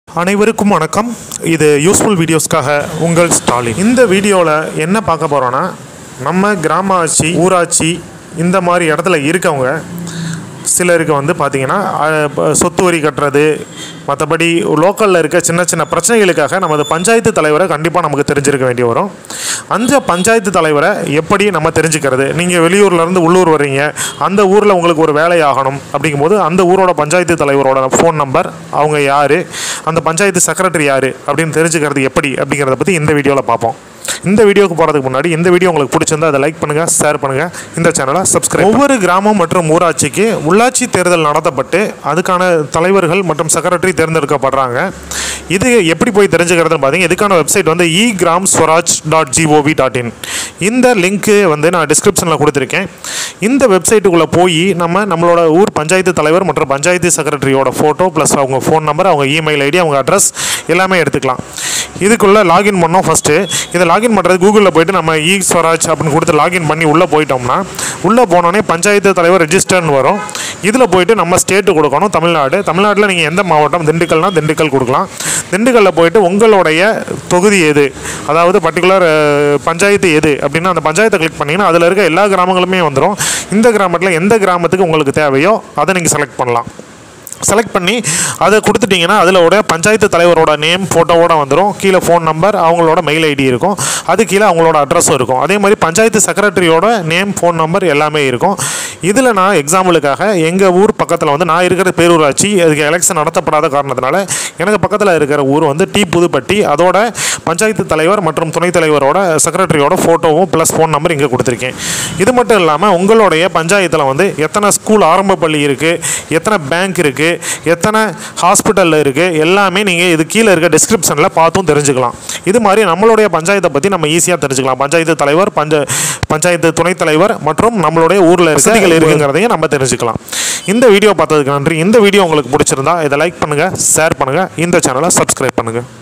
அனைவருக்கும் வணக்கம் இது யூஸ்ஃபுல் வீடியோஸ்க்காக உங்கள் ஸ்டாலின் இந்த வீடியோவில் என்ன பார்க்க போகிறோன்னா நம்ம கிராம ஆட்சி ஊராட்சி இந்த மாதிரி இடத்துல இருக்கவங்க சிலருக்கு வந்து பார்த்திங்கன்னா அஹ், ப- சொத்து வரி கட்டுறது மற்றபடி லோக்கலில் இருக்க சின்ன சின்ன பிரச்சனைகளுக்காக நமது பஞ்சாயத்து தலைவரை கண்டிப்பாக நமக்கு தெரிஞ்சிருக்க வேண்டி வரும் அந்த பஞ்சாயத்து தலைவரை எப்படி நம்ம தெரிஞ்சுக்கிறது நீங்கள் வெளியூர்லேருந்து உள்ளூர் வர்றீங்க அந்த ஊரில் உங்களுக்கு ஒரு வேலை ஆகணும் அப்படிங்கும்போது அந்த ஊரோட பஞ்சாயத்து தலைவரோட ஃபோன் நம்பர் அவங்க யார் அந்த பஞ்சாயத்து செக்ரட்டரி யார் அப்படின்னு தெரிஞ்சுக்கிறது எப்படி அப்படிங்கிறத பற்றி இந்த வீடியோவில் பார்ப்போம் இந்த வீடியோக்கு போகிறதுக்கு முன்னாடி இந்த வீடியோ உங்களுக்கு பிடிச்சிருந்தா அதை லைக் பண்ணுங்கள் ஷேர் பண்ணுங்கள் இந்த சேனலை சப்ஸ்கிரைப் ஒவ்வொரு கிராமம் மற்றும் ஊராட்சிக்கு உள்ளாட்சி தேர்தல் நடத்தப்பட்டு அதுக்கான தலைவர்கள் மற்றும் செக்ரட்டரி தேர்ந்தெடுக்கப்படுறாங்க இது எப்படி போய் தெரிஞ்சுக்கிறதுன்னு பார்த்தீங்க இதுக்கான வெப்சைட் வந்து e Gram Swaraj dot G O V dot in இந்த லிங்க்கு வந்து நான் டிஸ்கிரிப்ஷனில் கொடுத்துருக்கேன் இந்த வெப்சைட்டுக்குள்ளே போய் நம்ம நம்மளோட ஊர் பஞ்சாயத்து தலைவர் மற்றும் பஞ்சாயத்து செக்ரட்டரியோட ஃபோட்டோ ப்ளஸ் அவங்க ஃபோன் நம்பர் அவங்க இமெயில் ஐடி அவங்க அட்ரஸ் எல்லாமே எடுத்துக்கலாம் இதுக்குள்ளே லாகின் பண்ணோம் ஃபஸ்ட்டு இதை லாகின் பண்ணுறது கூகுளில் போயிட்டு நம்ம இ ஸ்வராஜ் அப்படின்னு கொடுத்து லாகின் பண்ணி உள்ளே போயிட்டோம்னா உள்ளே போனோடனே பஞ்சாயத்து தலைவர் ரெஜிஸ்டர்னு வரும் இதில் போயிட்டு நம்ம ஸ்டேட்டு கொடுக்கணும் தமிழ்நாடு தமிழ்நாட்டில் நீங்கள் எந்த மாவட்டம் திண்டுக்கல்னா திண்டுக்கல் கொடுக்கலாம் திண்டுக்கல்லில் போயிட்டு உங்களுடைய தொகுதி எது அதாவது பர்டிகுலர் பஞ்சாயத்து எது அப்படின்னா அந்த பஞ்சாயத்தை கிளிக் பண்ணிங்கன்னா அதில் இருக்க எல்லா கிராமங்களுமே வந்துடும் இந்த கிராமத்தில் எந்த கிராமத்துக்கு உங்களுக்கு தேவையோ அதை நீங்கள் செலக்ட் பண்ணலாம் செலக்ட் பண்ணி அதை கொடுத்துட்டிங்கன்னா அதில் உடைய பஞ்சாயத்து தலைவரோட நேம் ஃபோட்டோவோட வந்துடும் கீழே ஃபோன் நம்பர் அவங்களோட மெயில் ஐடி இருக்கும் அது கீழே அவங்களோட அட்ரஸும் இருக்கும் அதே மாதிரி பஞ்சாயத்து செக்ரட்டரியோட நேம் ஃபோன் நம்பர் எல்லாமே இருக்கும் இதில் நான் எக்ஸாம்பிளுக்காக எங்கள் ஊர் பக்கத்தில் வந்து நான் இருக்கிற பேரூராட்சி அதுக்கு எலெக்ஷன் நடத்தப்படாத காரணத்தினால எனக்கு பக்கத்தில் இருக்கிற ஊர் வந்து டி புதுப்பட்டி அதோட பஞ்சாயத்து தலைவர் மற்றும் துணைத் தலைவரோட செக்ரட்டரியோட ஃபோட்டோவும் ப்ளஸ் ஃபோன் நம்பர் இங்கே கொடுத்துருக்கேன் இது மட்டும் இல்லாமல் உங்களுடைய பஞ்சாயத்தில் வந்து எத்தனை ஸ்கூல் ஆரம்ப பள்ளி இருக்குது எத்தனை பேங்க் இருக்குது எத்தனை ஹாஸ்பிட்டலில் இருக்குது எல்லாமே நீங்கள் இது கீழே இருக்க டிஸ்கிரிப்ஷனில் பார்த்தும் தெரிஞ்சுக்கலாம் இது மாதிரி நம்மளுடைய பஞ்சாயத்தை பற்றி நம்ம ஈஸியாக தெரிஞ்சுக்கலாம் பஞ்சாயத்து தலைவர் பஞ்ச பஞ்சாயத்து துணைத் தலைவர் மற்றும் நம்மளுடைய ஊரில் வசதிகள் இருக்குங்கிறதையும் நம்ம தெரிஞ்சுக்கலாம் இந்த வீடியோ பார்த்ததுக்கு நன்றி இந்த வீடியோ உங்களுக்கு பிடிச்சிருந்தா இதை லைக் பண்ணுங்கள் ஷேர் பண்ணுங்கள் இந்த சேனலை சப்ஸ்கிரைப் பண்ணுங்கள்